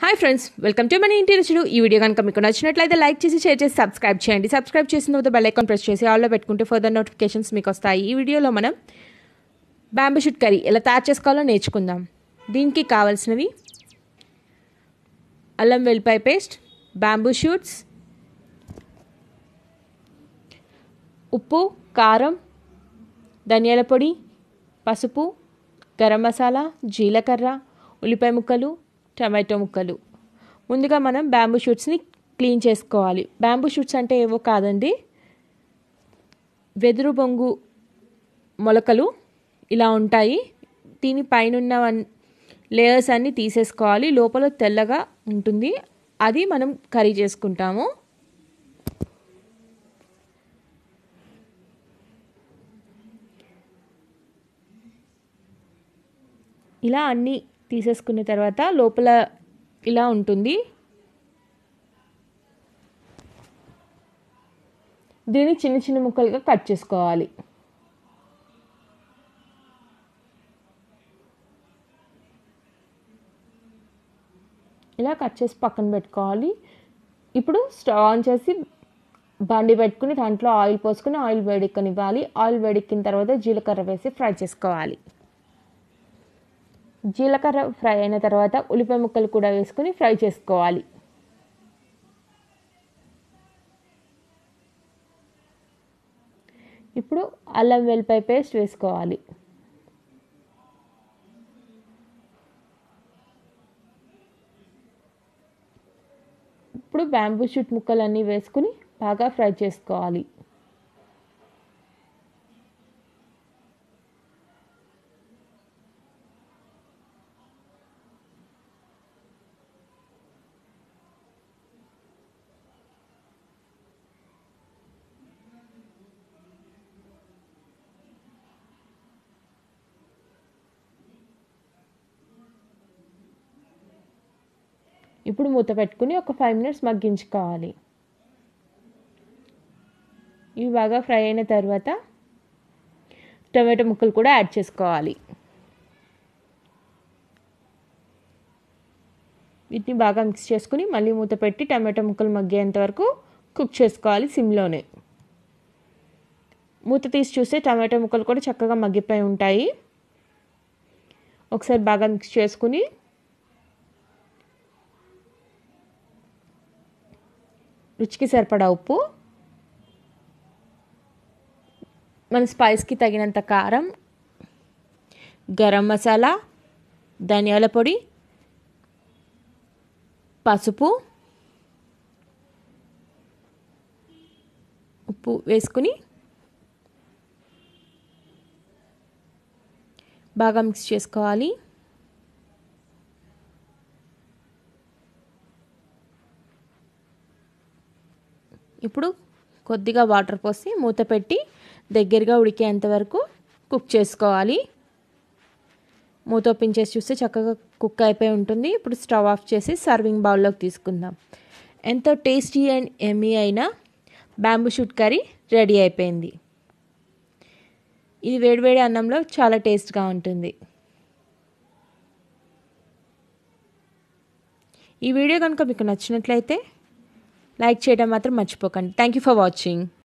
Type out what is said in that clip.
hi friends welcome to మన ఇంటి రుచులు ఈ వీడియో కనుక మీకు నచ్చినట్లయితే లైక్ చేసి షేర్ చేసి సబ్స్క్రైబ్ చేయండి సబ్స్క్రైబ్ చేసిన తర్వాత బెల్ ఐకాన్ ప్రెస్ చేసి ఆల్లో పెట్టుకుంటే ఫర్దర్ నోటిఫికేషన్స్ మీకు వస్తాయి ఈ వీడియోలో మనం బ్యాంబూ షూట్ కర్రీ ఎలా తయారు చేసుకోవాలో నేర్చుకుందాం దీనికి కావాల్సినవి అల్లం వెల్లిపాయ పేస్ట్ బ్యాంబూ షూట్స్ ఉప్పు కారం ధనియాల పొడి పసుపు గరం మసాలా జీలకర్ర ఉల్లిపాయ ముక్కలు టమాటో ముక్కలు ముందుగా మనం బ్యాంబూ షూట్స్ని క్లీన్ చేసుకోవాలి బ్యాంబూ షూట్స్ అంటే ఏవో కాదండి వెదురు బొంగు మొలకలు ఇలా ఉంటాయి దీని పైన లేయర్స్ అన్నీ తీసేసుకోవాలి లోపల తెల్లగా ఉంటుంది అది మనం కర్రీ చేసుకుంటాము ఇలా అన్నీ తీసేసుకున్న తర్వాత లోపల ఇలా ఉంటుంది దీన్ని చిన్న చిన్న ముక్కలుగా కట్ చేసుకోవాలి ఇలా కట్ చేసి పక్కన పెట్టుకోవాలి ఇప్పుడు స్టవ్ ఆన్ చేసి బండి పెట్టుకుని దాంట్లో ఆయిల్ పోసుకుని ఆయిల్ వేడెక్కనివ్వాలి ఆయిల్ వేడెక్కిన తర్వాత జీలకర్ర వేసి ఫ్రై చేసుకోవాలి జీలకర్ర ఫ్రై అయిన తర్వాత ఉల్లిపాయ ముక్కలు కూడా వేసుకుని ఫ్రై చేసుకోవాలి ఇప్పుడు అల్లం వెల్లిపాయ పేస్ట్ వేసుకోవాలి ఇప్పుడు బ్యాంబూ షూట్ ముక్కలన్నీ వేసుకుని బాగా ఫ్రై చేసుకోవాలి ఇప్పుడు మూత పెట్టుకుని ఒక ఫైవ్ మినిట్స్ మగ్గించుకోవాలి ఇవి బాగా ఫ్రై అయిన తర్వాత టమాటో ముక్కలు కూడా యాడ్ చేసుకోవాలి వీటిని బాగా మిక్స్ చేసుకుని మళ్ళీ మూత పెట్టి టమాటో ముక్కలు మగ్గేంత వరకు కుక్ చేసుకోవాలి సిమ్లోనే మూత తీసి చూస్తే టమాటో ముక్కలు కూడా చక్కగా మగ్గిపోయి ఉంటాయి ఒకసారి బాగా మిక్స్ చేసుకుని రుచికి సరిపడా ఉప్పు మన స్పైస్కి తగినంత కారం గరం మసాలా ధనియాల పొడి పసుపు ఉప్పు వేసుకుని బాగా మిక్స్ చేసుకోవాలి ఇప్పుడు కొద్దిగా వాటర్ పోసి మూత పెట్టి దగ్గరగా ఉడికేంత వరకు కుక్ చేసుకోవాలి మూత ఓపెన్ చేసి చూస్తే చక్కగా కుక్ అయిపోయి ఉంటుంది ఇప్పుడు స్టవ్ ఆఫ్ చేసి సర్వింగ్ బౌల్లోకి తీసుకుందాం ఎంతో టేస్టీ అండ్ ఎమ్మీ అయిన బ్యాంబూ షూట్ కర్రీ రెడీ అయిపోయింది ఇది వేడివేడి అన్నంలో చాలా టేస్ట్గా ఉంటుంది ఈ వీడియో కనుక మీకు నచ్చినట్లయితే లైక్ చేయడం మాత్రం మర్చిపోకండి థ్యాంక్ యూ ఫర్ వాచింగ్